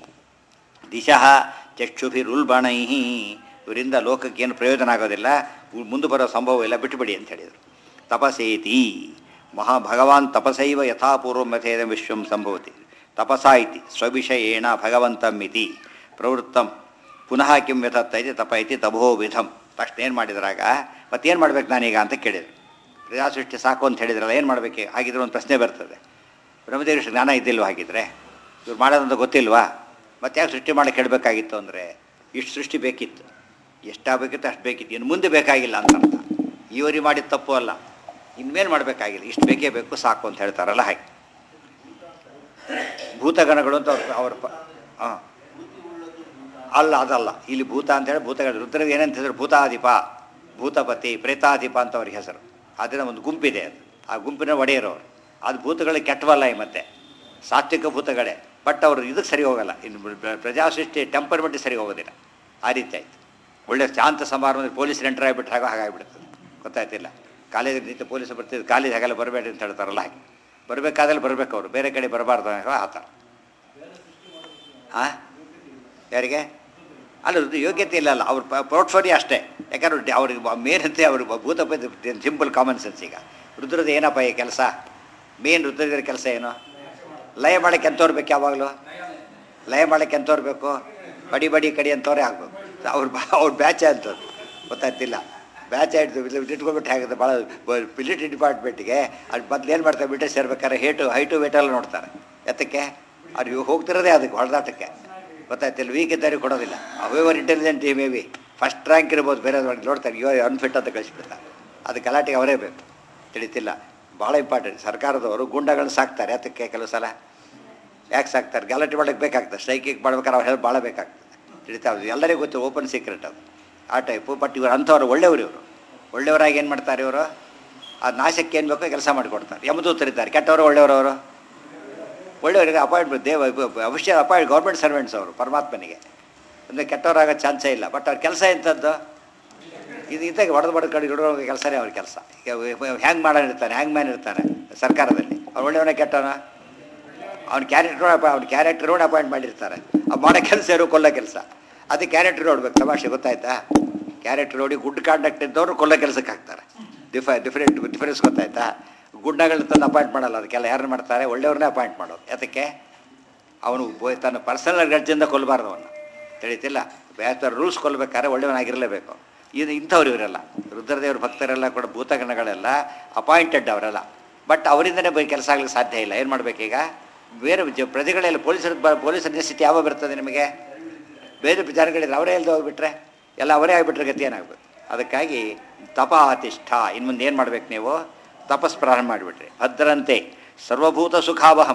ದಿಶಃ ಚಕ್ಷುಭಿರುಲ್ಬಣೈ ಇವರಿಂದ ಲೋಕಕ್ಕೇನು ಪ್ರಯೋಜನ ಆಗೋದಿಲ್ಲ ಇವ್ ಮುಂದೆ ಬರೋ ಸಂಭವ ಇಲ್ಲ ಬಿಟ್ಟುಬಿಡಿ ಅಂತ ಹೇಳಿದರು ತಪಸೇತಿ ಮಹಾ ಭಗವಾನ್ ತಪಸೈವ ಯಥಾಪೂರ್ವಂ ಯಥೇದ ವಿಶ್ವಂ ಸಂಭವತಿ ತಪಸಾ ಇತಿ ಸ್ವವಿಷಯೇಣ ಭಗವಂತಂ ಇತಿ ಪ್ರವೃತ್ತಂ ಪುನಃ ಕಿಂ ಯಥತ್ತ ಇತಿ ತಪ ಇತಿ ತಭೋ ವಿಧಂ ತಕ್ಷಣ ಏನು ಮಾಡಿದ್ರಾಗ ಮತ್ತೇನು ಮಾಡ್ಬೇಕು ನಾನೀಗ ಅಂತ ಕೇಳಿದರು ಪ್ರಜಾಸೃಷ್ಟಿ ಸಾಕು ಅಂತ ಹೇಳಿದ್ರಲ್ಲ ಏನು ಮಾಡಬೇಕು ಹಾಗಿದ್ರೆ ಒಂದು ಪ್ರಶ್ನೆ ಬರ್ತದೆ ಬ್ರಹ್ಮದೇವರಿಗೆ ಜ್ಞಾನ ಇದ್ದಿಲ್ವ ಹಾಗಿದ್ರೆ ಇವ್ರು ಮಾಡೋದಂತ ಗೊತ್ತಿಲ್ವಾ ಮತ್ತೆ ಯಾಕೆ ಸೃಷ್ಟಿ ಮಾಡಕ್ಕೆ ಹೇಳಬೇಕಾಗಿತ್ತು ಅಂದರೆ ಇಷ್ಟು ಸೃಷ್ಟಿ ಬೇಕಿತ್ತು ಎಷ್ಟಾಗಬೇಕಿತ್ತು ಅಷ್ಟು ಬೇಕಿತ್ತು ಇನ್ನು ಮುಂದೆ ಬೇಕಾಗಿಲ್ಲ ಅಂತ ಅರ್ಥ ಇವರಿ ಮಾಡಿದ ತಪ್ಪು ಅಲ್ಲ ಇನ್ಮೇಲೆ ಮಾಡಬೇಕಾಗಿಲ್ಲ ಇಷ್ಟು ಬೇಕೇ ಬೇಕು ಸಾಕು ಅಂತ ಹೇಳ್ತಾರಲ್ಲ ಹಾಗೆ ಭೂತಗಣಗಳು ಅಂತ ಅವ್ರ ಅವ್ರ ಪ ಹಾಂ ಅಲ್ಲ ಅದಲ್ಲ ಇಲ್ಲಿ ಭೂತ ಅಂತೇಳಿ ಭೂತಗಳು ರುದ್ರಗೆ ಏನಂತ ಹೇಳಿದ್ರು ಭೂತಾಧಿಪ ಭೂತಪತಿ ಪ್ರೇತಾಧಿಪ ಅಂತ ಅವ್ರಿಗೆ ಹೆಸರು ಅದರಿಂದ ಒಂದು ಗುಂಪಿದೆ ಅದು ಆ ಗುಂಪಿನ ಒಡೆಯರವರು ಅದು ಭೂತಗಳಿಗೆ ಕೆಟ್ಟವಲ್ಲ ಈ ಮತ್ತೆ ಸಾತ್ವಿಕ ಭೂತಗಳೇ ಬಟ್ ಅವರು ಇದಕ್ಕೆ ಸರಿ ಹೋಗಲ್ಲ ಇನ್ನು ಪ್ರ- ಪ್ರಜಾಸೃಷ್ಟಿ ಟೆಂಪರ್ಮೆಂಟ್ ಸರಿ ಹೋಗೋದಿಲ್ಲ ಆ ರೀತಿ ಆಯಿತು ಒಳ್ಳೆ ಶಾಂತ ಸಮಾರಂಭದಲ್ಲಿ ಪೊಲೀಸ್ ಎಂಟರ್ ಆಗಿಬಿಟ್ರೆ ಹಾಗೆ ಹಾಗಾಗಿಬಿಡ್ತದೆ ಗೊತ್ತಾಯ್ತಿಲ್ಲ ಕಾಲೇಜ್ ರೀತಿ ಪೊಲೀಸ್ ಬರ್ತಿದ್ದು ಕಾಲೇಜ್ ಹಾಗೆಲ್ಲ ಬರಬೇಡಿ ಅಂತ ಹೇಳ್ತಾರಲ್ಲ ಹಾಗೆ ಬರಬೇಕಾದಲ್ಲಿ ಬರಬೇಕು ಅವರು ಬೇರೆ ಕಡೆ ಬರಬಾರ್ದು ಅನ್ನೋ ಆ ಥರ ಹಾಂ ಯಾರಿಗೆ ಅಲ್ಲ ಅದು ಯೋಗ್ಯತೆ ಇಲ್ಲ ಅಲ್ಲ ಅವ್ರ ಪೋರ್ಟ್ಫೋಲಿಯೋ ಅಷ್ಟೇ ಯಾಕಂದ್ರೆ ಅವ್ರಿಗೆ ಮೇನಂತೆ ಅವ್ರಿಗೆ ಭೂತಪತಿ ಸಿಂಪಲ್ ಕಾಮನ್ ಸೆನ್ಸ್ ಈಗ ರುದ್ರದ ಏನಪ್ಪ ಈ ಕೆಲಸ ಮೇನ್ ರುದ್ರದ್ರ ಕೆಲಸ ಏನು ಲಯ ಮಾಡಕ್ಕೆ ಎಂಥವ್ರು ಬೇಕು ಯಾವಾಗಲೂ ಲಯ ಮಾಡಕ್ಕೆ ಎಂಥವ್ರು ಬೇಕು ಬಡಿ ಬಡಿ ಕಡಿ ಅಂತವ್ರೇ ಆಗಬೇಕು ಅವ್ರ ಬಾ ಅವ್ರ ಬ್ಯಾಚ್ ಅಂತದ್ದು ಗೊತ್ತಾಯ್ತಿಲ್ಲ ಬ್ಯಾಚ್ ಆಯಿತು ಇಟ್ಕೊಂಡ್ಬಿಟ್ಟು ಆಗುತ್ತೆ ಭಾಳ ಮಿಲಿಟರಿ ಡಿಪಾರ್ಟ್ಮೆಂಟ್ಗೆ ಅದು ಮೊದ್ಲು ಏನು ಮಾಡ್ತಾರೆ ಬಿಟ್ಟೆ ಸೇರ್ಬೇಕಾದ್ರೆ ಹೇಟು ಹೈಟು ವೇಟೆಲ್ಲ ನೋಡ್ತಾರೆ ಎತ್ತಕ್ಕೆ ಅವ್ರು ಹೋಗ್ತಿರೋದೇ ಅದಕ್ಕೆ ಹೊಡೆದಾಟಕ್ಕೆ ಗೊತ್ತಾಯ್ತಿಲ್ಲ ವೀಕ್ ಇದ್ದಾರೆ ಕೊಡೋದಿಲ್ಲ however intelligent maybe first rank ಇರ್ಬೋದು ಬೇರೆ ನೋಡ್ತಾರೆ ಇವಾಗ ಅನ್ಫಿಟ್ ಅಂತ ಕಳಿಸ್ಬಿಡ್ತಾರೆ ಅದು ಗಲಾಟೆಗೆ ಅವರೇ ಬೇಕು ತಿಳಿತಿಲ್ಲ ಭಾಳ ಇಂಪಾರ್ಟೆಂಟ್ ಸರ್ಕಾರದವರು ಗುಂಡಗಳನ್ನ ಸಾಕ್ತಾರೆ ಅದಕ್ಕೆ ಕೆಲವು ಸಲ ಯಾಕೆ ಸಾಕ್ತಾರೆ ಗಲಾಟೆ ಮಾಡೋಕ್ಕೆ ಬೇಕಾಗ್ತದೆ ಸ್ಟ್ರೈಕಿಗೆ ಮಾಡ್ಬೇಕಾದ್ರೆ ಅವ್ರು ಹೆಲ್ಪ್ ಭಾಳ ಬೇಕಾಗ್ತದೆ ತಿಳಿತಾ ಅದು ಎಲ್ಲರಿಗೂ ಗೊತ್ತು ಓಪನ್ ಸೀಕ್ರೆಟ್ ಅದು ಆ ಟೈಪು ಬಟ್ ಇವರು ಅಂಥವ್ರು ಒಳ್ಳೆಯವರು ಇವರು ಒಳ್ಳೆಯವರಾಗಿ ಏನು ಮಾಡ್ತಾರೆ ಇವರು ಆ ನಾಶಕ್ಕೆ ಏನು ಬೇಕೋ ಕೆಲಸ ಮಾಡಿಕೊಡ್ತಾರೆ ಯಮದೂತರಿದ್ದಾರೆ ಕೆಟ್ಟವರು ಒಳ್ಳೆಯವರು ಅವರು ಒಳ್ಳೆಯವರಿಗೆ ಅಪಾಯಿಂಟ್ಮೆಂಟ್ ದೇವ ಅವಶ್ಯ ಅಪಾಯಿಂಟ್ ಗೌರ್ಮೆಂಟ್ ಸರ್ವೆಂಟ್ಸ್ ಅವರು ಪರಮಾತ್ಮನಿಗೆ ಅಂದರೆ ಕೆಟ್ಟವರಾಗೋ ಚಾನ್ಸೇ ಇಲ್ಲ ಬಟ್ ಅವ್ರ ಕೆಲಸ ಎಂಥದ್ದು ಇದು ಇದ್ದಾಗೆ ಹೊಡೆದು ಬಡ್ದು ಕಡೆ ಇಡೋ ಕೆಲಸನೇ ಅವ್ರ ಕೆಲಸ ಹ್ಯಾಂಗ್ ಮಾಡೋನ್ ಇರ್ತಾನೆ ಹ್ಯಾಂಗ್ ಮ್ಯಾನ್ ಇರ್ತಾನೆ ಸರ್ಕಾರದಲ್ಲಿ ಅವ್ನು ಒಳ್ಳೆಯವನೇ ಕೆಟ್ಟವನ ಅವ್ನ ಕ್ಯಾರೆಕ್ಟರ್ ಅವ್ನ ಕ್ಯಾರೆಕ್ಟರ್ ನೋಡಿ ಅಪಾಯಿಂಟ್ ಮಾಡಿರ್ತಾರೆ ಆ ಮಾಡೋ ಕೆಲಸ ಇರೋ ಕೊಲ್ಲೋ ಕೆಲಸ ಅದು ಕ್ಯಾರೆಕ್ಟರ್ ನೋಡ್ಬೇಕು ತಮಾಷೆ ಗೊತ್ತಾಯ್ತಾ ಕ್ಯಾರೆಕ್ಟರ್ ನೋಡಿ ಗುಡ್ ಕಾಂಡಕ್ಟ್ ಇದ್ದವರು ಕೊಲ್ಲೋ ಕೆಲಸಕ್ಕೆ ಹಾಕ್ತಾರೆ ಡಿಫ ಡಿಫ್ರೆಂಟ್ ಡಿಫರೆನ್ಸ್ ಗೊತ್ತಾಯ್ತಾ ಗುಡ್ಡಗಳನ್ನ ತಂದು ಅಪಾಯಿಂಟ್ ಮಾಡಲ್ಲ ಅದಕ್ಕೆಲ್ಲ ಯಾರನ್ನ ಮಾಡ್ತಾರೆ ಒಳ್ಳೆಯವ್ರನ್ನೇ ಅಪಾಯಿಂಟ್ ಮಾಡೋದು ಯಾತಕ್ಕೆ ಅವನು ಬೊ- ತನ್ನ ಪರ್ಸನಲ್ ಗಡ್ಜಿಂದ ಕೊಲ್ಲಬಾರ್ದು ಅವನು ತಿಳಿತಿಲ್ಲ ಬೇರೆ ರೂಲ್ಸ್ ಕೊಲ್ಲಬೇಕಾದ್ರೆ ಒಳ್ಳೆಯವನಾಗಿರಲೇಬೇಕು ಇದು ಇಂಥವ್ರು ಇವರೆಲ್ಲ ರುದ್ರದೇವ್ರ ಭಕ್ತರೆಲ್ಲ ಕೂಡ ಭೂತಗಣಗಳೆಲ್ಲ ಅಪಾಯಿಂಟೆಡ್ ಅವರೆಲ್ಲ ಬಟ್ ಅವರಿಂದನೇ ಬೈ ಕೆಲಸ ಆಗ್ಲಿಕ್ಕೆ ಸಾಧ್ಯ ಇಲ್ಲ ಏನು ಮಾಡಬೇಕೀಗ ಬೇರೆ ಜ ಪ್ರಜೆಗಳೆಲ್ಲ ಪೊಲೀಸರ ಬ ಪೊಲೀಸರ ನೆಸಿಟಿ ಯಾವಾಗ ಬರ್ತದೆ ನಿಮಗೆ ಬೇರೆ ಜನಗಳಿದ್ರೆ ಅವರೇ ಇಲ್ದೆ ಹೋಗ್ಬಿಟ್ರೆ ಎಲ್ಲ ಅವರೇ ಆಗಿಬಿಟ್ರೆ ಗತಿ ಏನಾಗಬೇಕು ಅದಕ್ಕಾಗಿ ತಪ ಆತಿಷ್ಠ ಇನ್ನು ಮುಂದೆ ಏನು ಮಾಡ್ಬೇಕು ನೀವು ತಪಸ್ ಪ್ರಾರಂಭ ಮಾಡಿಬಿಟ್ರಿ ಭದ್ರಂತೆ ಸರ್ವಭೂತ ಸುಖಾವಹಂ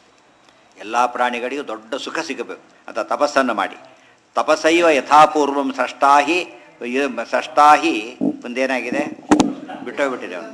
ಎಲ್ಲ ಪ್ರಾಣಿಗಳಿಗೂ ದೊಡ್ಡ ಸುಖ ಸಿಗಬೇಕು ಅಂತ ತಪಸ್ಸನ್ನು ಮಾಡಿ ತಪಸ್ಸೈವ ಯಥಾಪೂರ್ವಂ ಸೃಷ್ಟಾಹಿ ಇ- ಸೃಷ್ಟಾಹಿ ಮುಂದೇನಾಗಿದೆ ಬಿಟ್ಟೋಗ್ಬಿಟ್ಟಿದೆ ಅವನು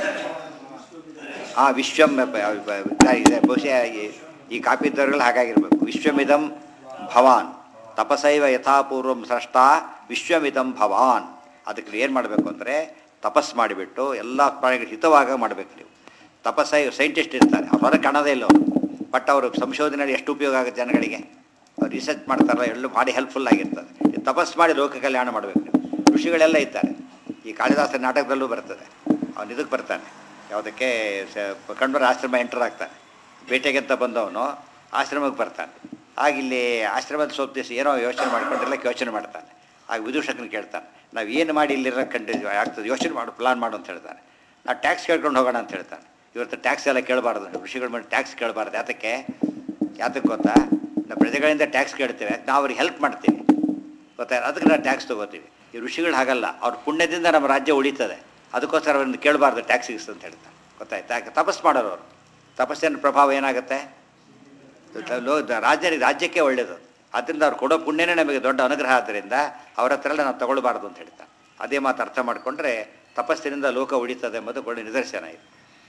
ಆ ವಿಶ್ವಂ ಬ- ಬ- ಇದೆ ಬಹುಶಃ ಈ- ಈ ಕಾಪಿದ್ದವರುಗಳು ಹಾಗಾಗಿರ್ಬೇಕು ವಿಶ್ವಮಿದಂ ಭವಾನ್ ತಪಸೈವ ಯಥಾಪೂರ್ವಂ ಸೃಷ್ಟ ವಿಶ್ವಮಿದಂ ಭವಾನ್ ಅದಕ್ಕೆ ಏನು ಮಾಡಬೇಕು ಅಂದರೆ ತಪಸ್ ಮಾಡಿಬಿಟ್ಟು ಎಲ್ಲ ಪ್ರಾಣಿಗಳು ಹಿತವಾಗ ಮಾಡಬೇಕು ನೀವು ತಪಸ್ಸೈ ಸೈಂಟಿಸ್ಟ್ ಇರ್ತಾರೆ ಅವ್ರು ಹೊರಗೆ ಕಾಣೋದೇ ಇಲ್ಲ ಅವರು ಬಟ್ ಅವರು ಸಂಶೋಧನೆಯಲ್ಲಿ ಎಷ್ಟು ಉಪಯೋಗ ಆಗುತ್ತೆ ಜನಗಳಿಗೆ ಅವ್ರು ರಿಸರ್ಚ್ ಮಾಡ್ತಾರಲ್ಲ ಎಲ್ಲೂ ಮಾಡಿ ಹೆಲ್ಪ್ಫುಲ್ ಆಗಿರ್ತದೆ ಈ ತಪಸ್ ಮಾಡಿ ಲೋಕ ಕಲ್ಯಾಣ ಮಾಡಬೇಕು ನೀವು ಋಷಿಗಳೆಲ್ಲ ಇದ್ದಾರೆ ಈ ಕಾಳಿದಾಸನ ನಾಟಕದಲ್ಲೂ ಬರ್ತದೆ ಅವನು ಇದಕ್ಕೆ ಬರ್ತಾನೆ ಯಾವುದಕ್ಕೆ ಸ- ಕಣ್ವರ ಆಶ್ರಮ ಎಂಟರ್ ಆಗ್ತಾನೆ ಬೇಟೆಗೆ ಅಂತ ಬಂದವನು ಆಶ್ರಮಕ್ಕೆ ಬರ್ತಾನೆ ಆಗ ಇಲ್ಲಿ ಆಶ್ರಮದ ಸ್ವಲ್ಪ ದಿವಸ ಏನೋ ಯೋಚನೆ ಮಾಡ್ಕೊಂಡೆಲ್ಲ ಯೋಚನೆ ಮಾಡ್ತಾನೆ ಆಗ ವಿದೂಷಕನ ಕೇಳ್ತಾನೆ ನಾವು ಏನು ಮಾಡಿ ಇಲ್ಲಿರೋ ಕಂಟಿನ್ಯೂ ಆಗ್ತದೆ ಯೋಚನೆ ಮಾಡು ಪ್ಲಾನ್ ಮಾಡು ಅಂತ ಹೇಳ್ತಾನೆ ನಾವು ಟ್ಯಾಕ್ಸ್ ಕೇಳ್ಕೊಂಡು ಹೋಗೋಣ ಅಂತ ಹೇಳ್ತಾನೆ ಇವತ್ತು ಟ್ಯಾಕ್ಸ್ ಎಲ್ಲ ಕೇಳಬಾರ್ದು ಋಷಿಗಳ ಮೇಲೆ ಟ್ಯಾಕ್ಸ್ ಕೇಳಬಾರ್ದು ಯಾತಕ್ಕೆ ಯಾತಕ್ಕೆ ಗೊತ್ತಾ ನಾವು ಪ್ರಜೆಗಳಿಂದ ಟ್ಯಾಕ್ಸ್ ಕೇಳ್ತೇವೆ ನಾವು ಅವ್ರಿಗೆ ಹೆಲ್ಪ್ ಮಾಡ್ತೀವಿ ಗೊತ್ತಾ ಅದಕ್ಕೆ ನಾವು ಟ್ಯಾಕ್ಸ್ ತೊಗೋತೀವಿ ಈ ಋಷಿಗಳು ಹಾಗಲ್ಲ ಅವ್ರ ಪುಣ್ಯದಿಂದ ನಮ್ಮ ರಾಜ್ಯ ಉಳಿತದೆ ಅದಕ್ಕೋಸ್ಕರ ಅವ್ರನ್ನ ಕೇಳಬಾರ್ದು ಟ್ಯಾಕ್ಸ್ ಇಸ್ ಅಂತ ಹೇಳ್ತಾರೆ ಗೊತ್ತಾಯ್ತಾ ಯಾಕೆ ತಪಸ್ ಮಾಡೋರು ಅವರು ತಪಸ್ಸಿನ ಪ್ರಭಾವ ಏನಾಗುತ್ತೆ ಲೋ ರಾಜ್ಯ ರಾಜ್ಯಕ್ಕೆ ಒಳ್ಳೆಯದು ಅದರಿಂದ ಅವ್ರು ಕೊಡೋ ಪುಣ್ಯನೇ ನಮಗೆ ದೊಡ್ಡ ಅನುಗ್ರಹ ಆದ್ದರಿಂದ ಅವ್ರ ಹತ್ರ ಎಲ್ಲ ನಾವು ತಗೊಳ್ಬಾರ್ದು ಅಂತ ಹೇಳ್ತಾರೆ ಅದೇ ಮಾತು ಅರ್ಥ ಮಾಡಿಕೊಂಡ್ರೆ ತಪಸ್ಸಿನಿಂದ ಲೋಕ ಉಳಿತದೆ ಎಂಬುದು ಒಳ್ಳೆ ನಿದರ್ಶನ ಇದು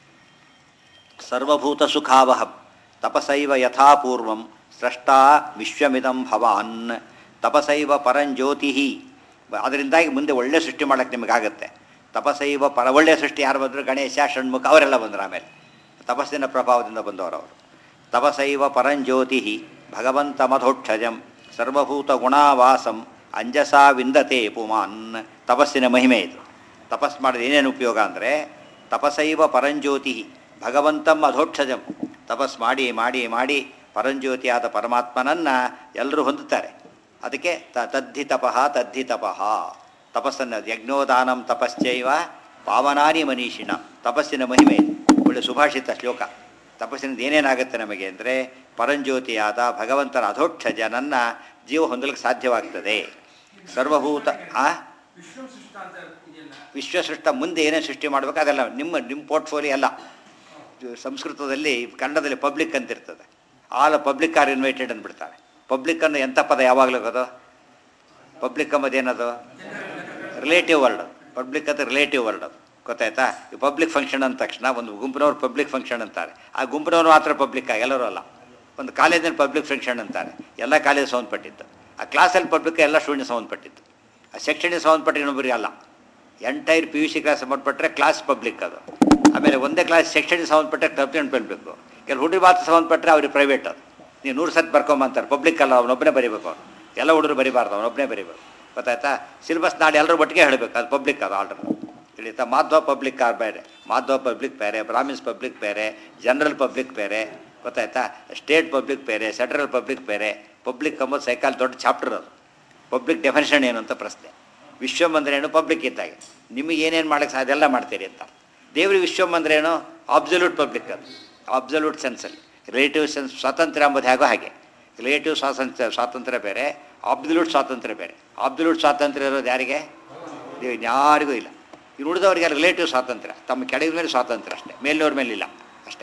ಸರ್ವಭೂತ ಸುಖಾವಹಂ ತಪಸೈವ ಯಥಾಪೂರ್ವಂ ಸ್ರಷ್ಟಾ ವಿಶ್ವಮಿದಂ ಭವಾನ್ ತಪಸೈವ ಪರಂಜ್ಯೋತಿ ಅದರಿಂದಾಗಿ ಮುಂದೆ ಒಳ್ಳೆ ಸೃಷ್ಟಿ ಮಾಡೋಕ್ಕೆ ನಿಮಗಾಗತ್ತೆ ತಪಸೈವ ಪರ ಒಳ್ಳೆಯ ಸೃಷ್ಟಿ ಯಾರು ಬಂದರು ಗಣೇಶ ಷಣ್ಮುಖ ಅವರೆಲ್ಲ ಬಂದರು ಆಮೇಲೆ ತಪಸ್ಸಿನ ಪ್ರಭಾವದಿಂದ ಬಂದವರು ಅವರು ತಪಸೈವ ಪರಂಜ್ಯೋತಿ ಭಗವಂತ ಮಧೋಕ್ಷಜಂ ಸರ್ವಭೂತ ಗುಣಾವಾಸಂ ಅಂಜಸಾ ವಿಂದತೆ ಪುಮಾನ್ ತಪಸ್ಸಿನ ಮಹಿಮೆ ಇದು ತಪಸ್ ಮಾಡಿದ ಏನೇನು ಉಪಯೋಗ ಅಂದರೆ ತಪಸೈವ ಪರಂಜ್ಯೋತಿ ಭಗವಂತಂ ಅಧೋಕ್ಷಜಂ ತಪಸ್ ಮಾಡಿ ಮಾಡಿ ಮಾಡಿ ಪರಂಜ್ಯೋತಿಯಾದ ಪರಮಾತ್ಮನನ್ನು ಎಲ್ಲರೂ ಹೊಂದುತ್ತಾರೆ ಅದಕ್ಕೆ ತ ತದ್ಧಿ ತಪಃ ತದ್ಧಿ ತಪಃ ತಪಸ್ಸನ್ನು ಯಜ್ಞೋದಾನಂ ತಪಶ್ಚೈವ ಪಾವನಾನಿ ಮನೀಷಿಣ ತಪಸ್ಸಿನ ಮಹಿಮೆ ಇದು. ಒಳ್ಳೆ ಸುಭಾಷಿತ ಶ್ಲೋಕ ತಪಸ್ಸಿನಿಂದ ಏನೇನಾಗುತ್ತೆ ನಮಗೆ ಅಂದರೆ ಪರಂಜ್ಯೋತಿಯಾದ ಭಗವಂತನ ಅಧೋಕ್ಷಜ ನನ್ನ ಜೀವ ಹೊಂದಲಿಕ್ಕೆ ಸಾಧ್ಯವಾಗ್ತದೆ ಸರ್ವಭೂತ ಆ ವಿಶ್ವ ಸೃಷ್ಟ ಅಂತ ಇದೆಯಲ್ಲ ವಿಶ್ವಸೃಷ್ಟ ಮುಂದೆ ಏನೇ ಸೃಷ್ಟಿ ಮಾಡಬೇಕು ಅದೆಲ್ಲ ನಿಮ್ಮ ನಿಮ್ಮ ಪೋರ್ಟ್ಫೋಲಿಯೋ ಅಲ್ಲ ಇದು ಸಂಸ್ಕೃತದಲ್ಲಿ ಕನ್ನಡದಲ್ಲಿ ಪಬ್ಲಿಕ್ ಅಂತ ಇರ್ತದೆ ಆಲ್ ಪಬ್ಲಿಕ್ ಆರ್ ಇನ್ವೈಟೆಡ್ ಅಂದ್ಬಿಡ್ತಾರೆ ಪಬ್ಲಿಕ್ ಅನ್ನೋ ಎಂಥ ಪದ ಯಾವಾಗಲೂ ಅದು ಪಬ್ಲಿಕ್ ಅಂಬದು ಏನದು ರಿಲೇಟಿವ್ ವರ್ಡ್ ಪಬ್ಲಿಕ್ ಅಂತ ರಿಲೇಟಿವ್ ವರ್ಡ್ ಅದು ಗೊತ್ತಾಯ್ತಾ ಈ ಪಬ್ಲಿಕ್ ಫಂಕ್ಷನ್ ಅಂದ ತಕ್ಷಣ ಒಂದು ಗುಂಪಿನವ್ರು ಪಬ್ಲಿಕ್ ಫಂಕ್ಷನ್ ಅಂತಾರೆ ಆ ಗುಂಪಿನವ್ರು ಮಾತ್ರ ಪಬ್ಲಿಕ್ ಎಲ್ಲರೂ ಅಲ್ಲ ಒಂದು ಕಾಲೇಜಿನ ಪಬ್ಲಿಕ್ ಫಂಕ್ಷನ್ ಅಂತಾರೆ ಎಲ್ಲ ಕಾಲೇಜ್ ಸಂಬಂಧಪಟ್ಟಿತ್ತು ಆ ಕ್ಲಾಸಲ್ಲಿ ಪಬ್ಲಿಕ್ ಎಲ್ಲ ಸ್ಟೂಡೆಂಟ್ ಸಂಬಂಧಪಟ್ಟಿತ್ತು ಆ ಸೆಕ್ಷನ್ಗೆ ಸಂಬಂಧಪಟ್ಟ ಇನ್ನೊಬ್ಬರಿಗೆ ಅಲ್ಲ entire P U C class ಸಂಬಂಧಪಟ್ಟರೆ ಕ್ಲಾಸ್ ಪಬ್ಲಿಕ್ ಅದು ಆಮೇಲೆ ಒಂದೇ ಕ್ಲಾಸ್ ಸೆಕ್ಷನ್ಗೆ ಸಂಬಂಧಪಟ್ಟರೆ ಸಬ್ಜೆಕ್ಟ್ ಬರಬೇಕು ಕೆಲವು ಹುಡುಗಿ ಮಾತ್ರ ಸಂಬಂಧಪಟ್ಟರೆ ಅವ್ರಿಗೆ ಪ್ರೈವೇಟ್ ಅದು ನೀವು ನೂರು ಸತ್ ಬರ್ಕೊಂಬಂತಾರೆ ಪಬ್ಲಿಕ್ ಅಲ್ಲ ಅವನೊಬ್ಬನೇ ಬರೀಬೇಕು ಅವ್ನು ಎಲ್ಲ ಹುಡುಗರು ಬರೀಬಾರ್ದು ಅವನೊಬ್ಬನೇ ಬರೀಬೇಕು ಗೊತ್ತಾಯ್ತಾ ಸಿಲೆಬಸ್ ನಾಳೆ ಎಲ್ಲರೂ ಒಟ್ಟಿಗೆ ಹೇಳಬೇಕು ಅದು ಪಬ್ಲಿಕ್ ಅದು ಆರ್ಡರ್ ತಿಳಿತಾ ಮಾಧ್ವ ಪಬ್ಲಿಕ್ ಆರ್ ಬೇರೆ ಮಾಧ್ವ ಪಬ್ಲಿಕ್ ಬೇರೆ ಬ್ರಾಹ್ಮಿನ್ಸ್ ಪಬ್ಲಿಕ್ ಬೇರೆ ಜನರಲ್ ಪಬ್ಲಿಕ್ ಬೇರೆ ಗೊತ್ತಾಯ್ತಾ ಸ್ಟೇಟ್ ಪಬ್ಲಿಕ್ ಬೇರೆ ಸೆಂಟ್ರಲ್ ಪಬ್ಲಿಕ್ ಬೇರೆ ಪಬ್ಲಿಕ್ ಅಂಬೋದು ಸೈಕಾಲ್ ದೊಡ್ಡ ಚಾಪ್ಟರ್ ಅದು ಪಬ್ಲಿಕ್ ಡೆಫಿನೇಷನ್ ಏನು ಅಂತ ಪ್ರಶ್ನೆ ವಿಶ್ವಂ ಅಂದ್ರೆ ಏನು ಪಬ್ಲಿಕ್ ಇದ್ದಾಗೆ ನಿಮಗೆ ಏನೇನು ಮಾಡೋಕ್ಕೆ ಸಾಧ್ಯ ಎಲ್ಲ ಮಾಡ್ತೀರಿ ಅಂತ ದೇವ್ರಿಗೆ ವಿಶ್ವಂ ಅಂದ್ರೆ ಏನು ಅಬ್ಸಲ್ಯೂಟ್ ಪಬ್ಲಿಕ್ ಅದು ಅಬ್ಸಲ್ಯೂಟ್ ಸೆನ್ಸಲ್ಲಿ ರಿಲೇಟಿವ್ ಸೆನ್ಸ್ ಸ್ವಾತಂತ್ರ್ಯ ಎಂಬುದು ಹೇಗೋ ಹಾಗೆ ರಿಲೇಟಿವ್ ಸ್ವಾತಂತ್ರ್ಯ ಸ್ವಾತಂತ್ರ್ಯ ಬೇರೆ ಅಬ್ಸಲ್ಯೂಟ್ ಸ್ವಾತಂತ್ರ್ಯ ಬೇರೆ ಅಬ್ಸಲ್ಯೂಟ್ ಸ್ವಾತಂತ್ರ್ಯ ಇರೋದು ಯಾರಿಗೆ ದೇವ್ ಯಾರಿಗೂ ಇಲ್ಲ ಇನ್ನು ಉಳಿದವರಿಗೆ ರಿಲೇಟಿವ್ ಸ್ವಾತಂತ್ರ್ಯ ತಮ್ಮ ಕೆಳಗಿನ ಮೇಲೆ ಸ್ವಾತಂತ್ರ್ಯ ಅಷ್ಟೇ ಮೇಲಿನವ್ರ ಮೇಲೆ ಇಲ್ಲ ಅಷ್ಟೇ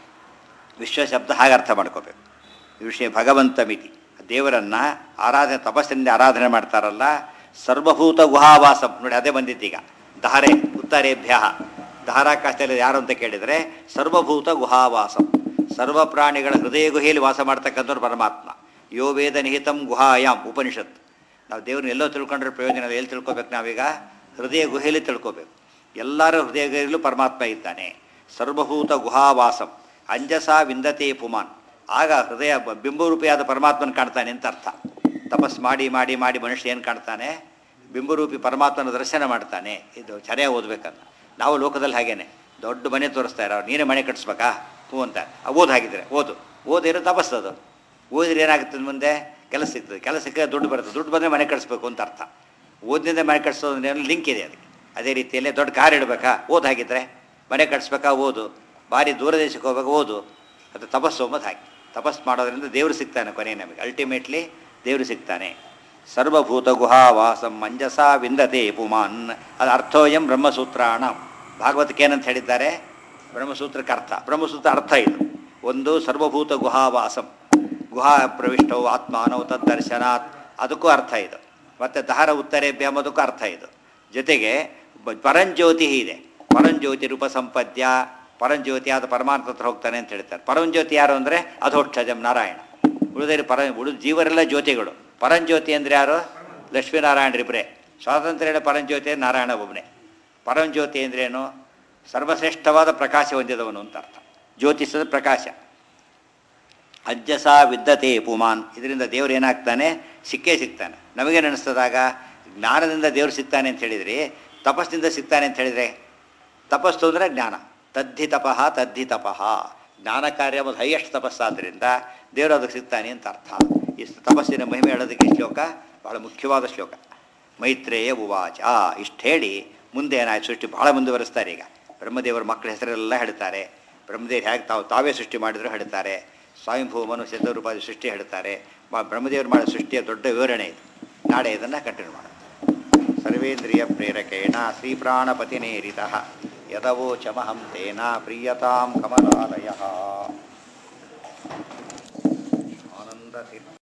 ವಿಶ್ವ ಶಬ್ದ ಹಾಗೆ ಅರ್ಥ ಮಾಡ್ಕೋಬೇಕು ಈ ವಿಷಯ ಭಗವಂತ ಮಿತಿ ದೇವರನ್ನು ಆರಾಧನೆ ತಪಸ್ಸಿನಿಂದ ಆರಾಧನೆ ಮಾಡ್ತಾರಲ್ಲ ಸರ್ವಭೂತ ಗುಹಾವಾಸ ನೋಡಿ ಅದೇ ಬಂದಿದ್ದೀಗ ಧಾರೆ ಉತ್ತರೇಭ್ಯ ಧಾರಾಕಾಶದಲ್ಲಿ ಯಾರು ಅಂತ ಕೇಳಿದರೆ ಸರ್ವಭೂತ ಗುಹಾವಾಸಂ ಸರ್ವ ಪ್ರಾಣಿಗಳ ಹೃದಯ ಗುಹೆಯಲ್ಲಿ ವಾಸ ಮಾಡ್ತಕ್ಕಂಥವ್ರು ಪರಮಾತ್ಮ ಯೋ ವೇದ ನಿಹಿತಂ ಗುಹಾಯಾಮ್ ಉಪನಿಷತ್ ನಾವು ದೇವ್ರನ್ನ ಎಲ್ಲೋ ತಿಳ್ಕೊಂಡ್ರೆ ಪ್ರಯೋಜನ ಇಲ್ಲ ಎಲ್ಲಿ ತಿಳ್ಕೊಬೇಕು ನಾವೀಗ ಹೃದಯ ಗುಹೆಯಲ್ಲಿ ತಿಳ್ಕೊಬೇಕು ಎಲ್ಲರ ಹೃದಯ ಗುಹೆಯಲ್ಲೂ ಪರಮಾತ್ಮ ಇದ್ದಾನೆ ಸರ್ವಭೂತ ಗುಹಾವಾಸಂ ಅಂಜಸ ವಿಂದತೆ ಪುಮಾನ್ ಆಗ ಹೃದಯ ಬ- ಬಿಂಬರೂಪಿಯಾದ ಪರಮಾತ್ಮನ ಕಾಣ್ತಾನೆ ಅಂತ ಅರ್ಥ ತಪಸ್ ಮಾಡಿ ಮಾಡಿ ಮಾಡಿ ಮನುಷ್ಯ ಏನು ಕಾಣ್ತಾನೆ ಬಿಂಬರೂಪಿ ಪರಮಾತ್ಮನ ದರ್ಶನ ಮಾಡ್ತಾನೆ ಇದು ಚೆನ್ನಾಗಿ ಓದ್ಬೇಕಂತ ನಾವು ಲೋಕದಲ್ಲಿ ಹಾಗೇನೆ ದೊಡ್ಡ ಮನೆ ತೋರಿಸ್ತಾ ಇರೋ ನೀನೇ ಮನೆ ಕಟ್ಟಿಸ್ಬೇಕಾ ಹ್ಞೂ ಅಂತ ಆ, ಓದ್ ಹಾಗಿದ್ರೆ ಓದು ಓದಿರೋ ತಪಸ್ಸದು ಓದಿದ್ರೆ ಏನಾಗುತ್ತೆ ಮುಂದೆ ಕೆಲಸ ಸಿಗ್ತದೆ ಕೆಲಸ ಸಿಕ್ಕರೆ ದುಡ್ಡು ಬರುತ್ತೆ ದುಡ್ಡು ಬಂದರೆ ಮನೆ ಕಟ್ಟಿಸ್ಬೇಕು ಅಂತ ಅರ್ಥ ಓದಿನಿಂದ ಮನೆ ಕಟ್ಸೋದ್ರೆ ಲಿಂಕ್ ಇದೆ ಅದಕ್ಕೆ ಅದೇ ರೀತಿಯಲ್ಲಿ ದೊಡ್ಡ ಕಾರ್ ಇಡಬೇಕಾ ಓದ್ ಹಾಗಿದ್ರೆ ಮನೆ ಕಟ್ಸ್ಬೇಕಾ ಓದು ಭಾರಿ ದೂರ ದೇಶಕ್ಕೆ ಹೋಗ್ಬೇಕು ಓದು ಅದು ತಪಸ್ಸು ಅಂಬದು ಹಾಗೆ ತಪಸ್ಸು ಮಾಡೋದ್ರಿಂದ ದೇವರು ಸಿಗ್ತಾನೆ ಕೊನೆ ನಮಗೆ ಅಲ್ಟಿಮೇಟ್ಲಿ ದೇವರು ಸಿಗ್ತಾನೆ ಸರ್ವಭೂತ ಗುಹಾವಾಸಂ ಮಂಜಸ ವಿಂದತೆ ಪುಮಾನ್ ಅದು ಅರ್ಥೋಯಂ ಬ್ರಹ್ಮಸೂತ್ರಾಣ ಭಾಗವತಕ್ಕೆ ಏನಂತ ಹೇಳಿದ್ದಾರೆ ಬ್ರಹ್ಮಸೂತ್ರಕ್ಕೆ ಅರ್ಥ ಬ್ರಹ್ಮಸೂತ್ರ ಅರ್ಥ ಇದು ಒಂದು ಸರ್ವಭೂತ ಗುಹಾವಾಸಂ ಗುಹಾ ಪ್ರವಿಷ್ಟವು ಆತ್ಮಾನವು ತದ್ದರ್ಶನಾತ್ ಅದಕ್ಕೂ ಅರ್ಥ ಇದು ಮತ್ತು ದಹರ ಉತ್ತರೇಭ್ಯ ಎಂಬುದಕ್ಕೂ ಅರ್ಥ ಇದು ಜೊತೆಗೆ ಬ- ಪರಂಜ್ಯೋತಿ ಇದೆ ಪರಂಜ್ಯೋತಿ ರೂಪ ಸಂಪದ್ಯ ಪರಂಜ್ಯೋತಿಯಾದ ಪರಮಾತ್ಮ ಹತ್ರ ಹೋಗ್ತಾನೆ ಅಂತ ಹೇಳ್ತಾರೆ ಪರಂಜ್ಯೋತಿ ಯಾರು ಅಂದರೆ ಅಧೋಕ್ಷಜಂ ನಾರಾಯಣ ಉಳಿದರೆ ಪರ ಉಳಿದ ಜೀವರೆಲ್ಲ ಜ್ಯೋತಿಗಳು ಪರಂಜ್ಯೋತಿ ಅಂದರೆ ಯಾರು ಲಕ್ಷ್ಮೀನಾರಾಯಣರಿಬ್ಬರೇ ಸ್ವಾತಂತ್ರ್ಯ ಪರಂಜ್ಯೋತಿ ನಾರಾಯಣ ಒಬ್ಬನೇ ಪರಂಜ್ಯೋತಿ ಅಂದ್ರೇನು ಸರ್ವಶ್ರೇಷ್ಠವಾದ ಪ್ರಕಾಶ ಹೊಂದಿದವನು ಅಂತ ಅರ್ಥ ಜ್ಯೋತಿಷದ ಪ್ರಕಾಶ ಅಜ್ಜಸ ವಿದ್ಯತೆ ಪುಮಾನ್ ಇದರಿಂದ ದೇವ್ರು ಏನಾಗ್ತಾನೆ ಸಿಕ್ಕೇ ಸಿಗ್ತಾನೆ ನಮಗೇನು ಅನಿಸ್ತದಾಗ ಜ್ಞಾನದಿಂದ ದೇವ್ರು ಸಿಗ್ತಾನೆ ಅಂತ ಹೇಳಿದ್ರಿ ತಪಸ್ಸಿಂದ ಸಿಗ್ತಾನೆ ಅಂತ ಹೇಳಿದರೆ ತಪಸ್ಸು ಅಂದರೆ ಜ್ಞಾನ ತದ್ಧಿ ತಪಃ ತದ್ಧಿ ತಪಃ ಜ್ಞಾನ ಕಾರ್ಯ ಒಂದು ಹೈಯೆಸ್ಟ್ ತಪಸ್ಸಾದ್ದರಿಂದ ದೇವರು ಅದಕ್ಕೆ ಸಿಗ್ತಾನೆ ಅಂತ ಅರ್ಥ ಈ ತಪಸ್ಸಿನ ಮಹಿಮೆ ಹೇಳೋದಕ್ಕೆ ಈ ಶ್ಲೋಕ ಬಹಳ ಮುಖ್ಯವಾದ ಶ್ಲೋಕ ಮೈತ್ರೇಯ ಉವಾಚ ಇಷ್ಟು ಹೇಳಿ ಮುಂದೆ ಏನಾಯ್ತು ಸೃಷ್ಟಿ ಬಹಳ ಮುಂದುವರಿಸ್ತಾರೆ ಈಗ ಬ್ರಹ್ಮದೇವರ ಮಕ್ಕಳ ಹೆಸರೆಲ್ಲ ಹೇಳ್ತಾರೆ ಬ್ರಹ್ಮದೇವರು ಹೇಗೆ ತಾವು ತಾವೇ ಸೃಷ್ಟಿ ಮಾಡಿದ್ರು ಹೇಳ್ತಾರೆ ಸ್ವಯಂಭೂಮನು ಸಿದ್ಧರೂಪಾದಿ ಸೃಷ್ಟಿ ಹೇಳ್ತಾರೆ ಬ- ಬ್ರಹ್ಮದೇವರು ಮಾಡಿದ ಸೃಷ್ಟಿಯ ದೊಡ್ಡ ವಿವರಣೆ ಇದು ನಾಳೆ ಇದನ್ನು ಕಂಟಿನ್ಯೂ ಮಾಡೋಣ ಸರ್ವೇಂದ್ರಿಯ ಪ್ರೇರಕೇಣ ಶ್ರೀಪ್ರಾಣಪತಿನೇರಿತ ಯದವೋಚಮಹಂ ತೇನ ಪ್ರೀಯತಾಂ ಕಮಲಾಲಯ ಆನಂದ